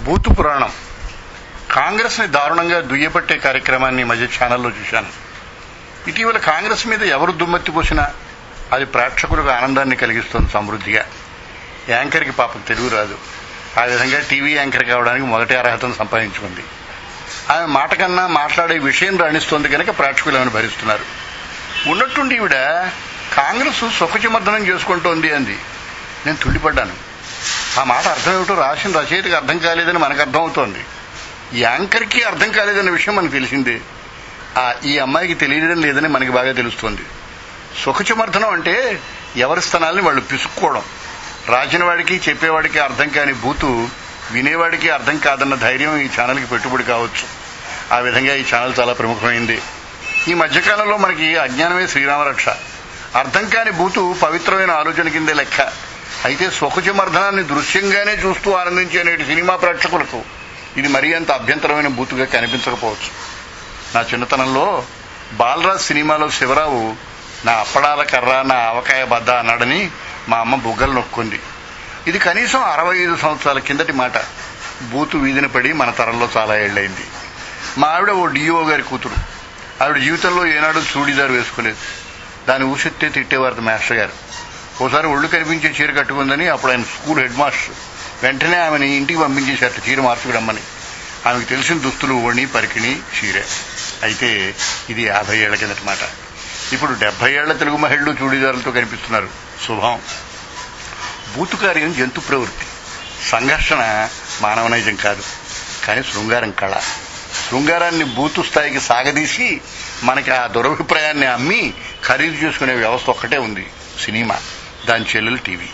బూతు పురాణం కాంగ్రెస్ ని దారుణంగా దుయ్యబట్టే కార్యక్రమాన్ని ఈ మధ్య ఛానల్లో చూశాను ఇటీవల కాంగ్రెస్ మీద ఎవరు దుమ్మెత్తి పోసినా అది ప్రేక్షకులకు ఆనందాన్ని కలిగిస్తుంది సమృద్ధిగా యాంకర్కి పాపం తెలుగు రాదు ఆ విధంగా టీవీ యాంకర్ కావడానికి మొదటి అర్హతను సంపాదించుకుంది ఆమె మాట కన్నా మాట్లాడే విషయం రాణిస్తోంది కనుక ప్రేక్షకులు ఆమెను భరిస్తున్నారు ఉన్నట్టుండి ఈవిడ కాంగ్రెస్ సుఖచమర్దనం చేసుకుంటోంది అంది నేను తుళ్ళిపడ్డాను ఆ మాట అర్థం ఏమిటో రాసిన రచయితకి అర్థం కాలేదని మనకు అర్థమవుతోంది ఈ యాంకర్కి అర్థం కాలేదన్న విషయం మనకు తెలిసిందే ఆ ఈ అమ్మాయికి తెలియడం లేదని మనకి బాగా తెలుస్తోంది సుఖచమర్థనం అంటే ఎవరి స్థానాల్ని వాళ్ళు పిసుక్కోవడం రాసిన వాడికి చెప్పేవాడికి అర్థం కాని బూతు వినేవాడికి అర్థం కాదన్న ధైర్యం ఈ ఛానల్కి పెట్టుబడి కావచ్చు ఆ విధంగా ఈ ఛానల్ చాలా ప్రముఖమైంది ఈ మధ్యకాలంలో మనకి అజ్ఞానమే శ్రీరామరక్ష అర్థం కాని బూతు పవిత్రమైన ఆలోచన కిందే లెక్క అయితే సుఖచమర్థనాన్ని దృశ్యంగానే చూస్తూ ఆనందించే నేటి సినిమా ప్రేక్షకులకు ఇది మరీ అంత అభ్యంతరమైన బూతుగా కనిపించకపోవచ్చు నా చిన్నతనంలో బాలరాజ్ సినిమాలో శివరావు నా అప్పడాల కర్ర నా ఆవకాయ బద్ద అన్నాడని మా అమ్మ బుగ్గలు నొక్కుంది ఇది కనీసం అరవై ఐదు సంవత్సరాల కిందటి మాట బూతు వీధిన పడి మన తరంలో చాలా ఏళ్లైంది మా ఆవిడ ఓ డిఓ గారి కూతురు ఆవిడ జీవితంలో ఏనాడు చూడీదారు వేసుకోలేదు దాని ఊసెత్తే తిట్టేవారు మాస్టర్ గారు ఓసారి ఒళ్ళు కనిపించే చీర కట్టుకుందని అప్పుడు ఆయన స్కూల్ హెడ్ మాస్టర్ వెంటనే ఆమెని ఇంటికి పంపించేశారట చీర మార్చుకురమ్మని ఆమెకు తెలిసిన దుస్తులు ఓణి పరికిణి చీరే అయితే ఇది యాభై ఏళ్ల కిందటి మాట ఇప్పుడు డెబ్బై ఏళ్ల తెలుగు మహిళలు చూడీదారులతో కనిపిస్తున్నారు శుభం బూతు కార్యం జంతు ప్రవృత్తి సంఘర్షణ మానవ నైజం కాదు కానీ శృంగారం కళ శృంగారాన్ని బూతు స్థాయికి సాగదీసి మనకి ఆ దురభిప్రాయాన్ని అమ్మి ఖరీదు చేసుకునే వ్యవస్థ ఒక్కటే ఉంది సినిమా దాని చెల్లెలు టీవీ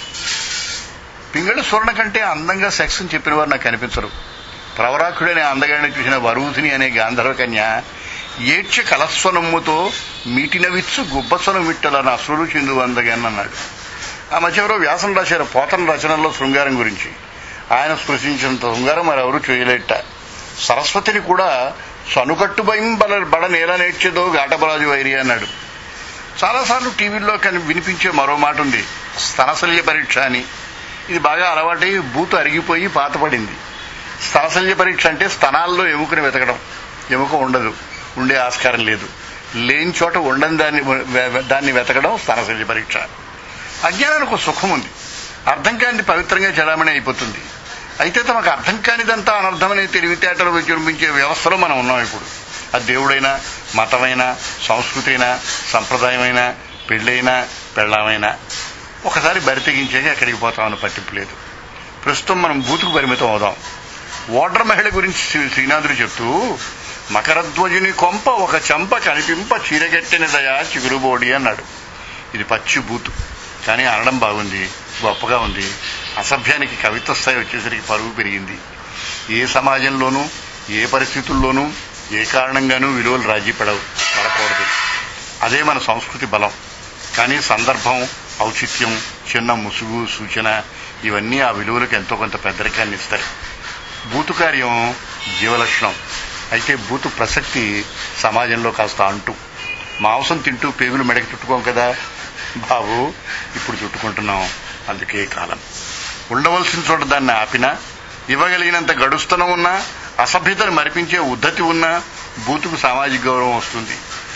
పింగళ స్వర్ణ కంటే అందంగా సెక్స్ అని చెప్పిన వారు నాకు కనిపించరు ప్రవరాకుడనే అందగాడిని చూసిన వరూధిని అనే గాంధర్వ కన్య ఏడ్చ కలస్వనమ్ముతో మీటిన విచ్చు గుబ్బస్వనం విట్టలని అసురు చిందు అందగాని అన్నాడు ఆ మధ్య ఎవరో వ్యాసం రాశారు పోతన రచనల్లో శృంగారం గురించి ఆయన స్పృశించినంత శృంగారం మరెవరూ చేయలేట సరస్వతిని కూడా సనుకట్టు భయం బల బడ నేల నేర్చేదో ఘాటబరాజు వైరి అన్నాడు చాలాసార్లు టీవీల్లో కని వినిపించే మరో మాట ఉంది స్తనశల్య పరీక్ష అని ఇది బాగా అలవాటై బూతు అరిగిపోయి పాతపడింది స్తనశల్య పరీక్ష అంటే స్తనాల్లో ఎముకని వెతకడం ఎముక ఉండదు ఉండే ఆస్కారం లేదు లేని చోట ఉండని దాన్ని దాన్ని వెతకడం స్తనశల్య పరీక్ష అజ్ఞానానికి ఒక సుఖం ఉంది అర్థం కానిది పవిత్రంగా చలామణి అయిపోతుంది అయితే తమకు అర్థం కానిదంతా అనర్థమనే తెలివితేటలు విజృంభించే వ్యవస్థలో మనం ఉన్నాం ఇప్పుడు అది దేవుడైనా మతమైనా సంస్కృతి అయినా సంప్రదాయమైనా పెళ్ళైనా పెళ్ళామైనా ఒకసారి బరి తెగించాక ఎక్కడికి పోతామని పట్టింపు లేదు ప్రస్తుతం మనం బూతుకు పరిమితం అవుదాం ఓటర్ మహిళ గురించి శ్రీ- శ్రీనాథుడు చెప్తూ మకరధ్వజుని కొంప ఒక చెంప కనిపింప చీరగట్టిన దయా చిగురుబోడి అన్నాడు ఇది పచ్చి బూతు కానీ అనడం బాగుంది గొప్పగా ఉంది అసభ్యానికి కవిత్వ స్థాయి వచ్చేసరికి పరుగు పెరిగింది ఏ సమాజంలోనూ ఏ పరిస్థితుల్లోనూ ఏ కారణంగానూ విలువలు రాజీ పడవు పడకూడదు అదే మన సంస్కృతి బలం కానీ సందర్భం ఔచిత్యం చిన్న ముసుగు సూచన ఇవన్నీ ఆ విలువలకు ఎంతో కొంత పెద్దరికాన్ని ఇస్తాయి బూతు కార్యం జీవలక్షణం అయితే బూతు ప్రసక్తి సమాజంలో కాస్త అంటూ మాంసం తింటూ పేగులు మెడకి చుట్టుకోం కదా బాబు ఇప్పుడు చుట్టుకుంటున్నాం అందుకే కాలం ఉండవలసిన చోట దాన్ని ఆపినా ఇవ్వగలిగినంత గడుస్తనం ఉన్నా అసభ్యతను మరిపించే ఉద్ధతి ఉన్నా బూతుకు సామాజిక గౌరవం వస్తుంది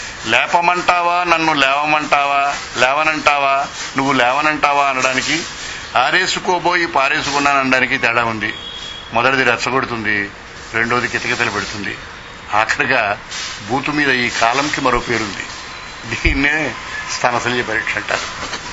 లేపమంటావా నన్ను లేవమంటావా లేవనంటావా నువ్వు లేవనంటావా అనడానికి ఆరేసుకోబోయి పారేసుకున్నాననడానికి తేడా ఉంది మొదటిది రెచ్చగొడుతుంది రెండోది కితకితలు పెడుతుంది ఆఖరిగా బూతు మీద ఈ కాలంకి మరో పేరుంది దీన్నే స్తనశల్య పరీక్ష అంటారు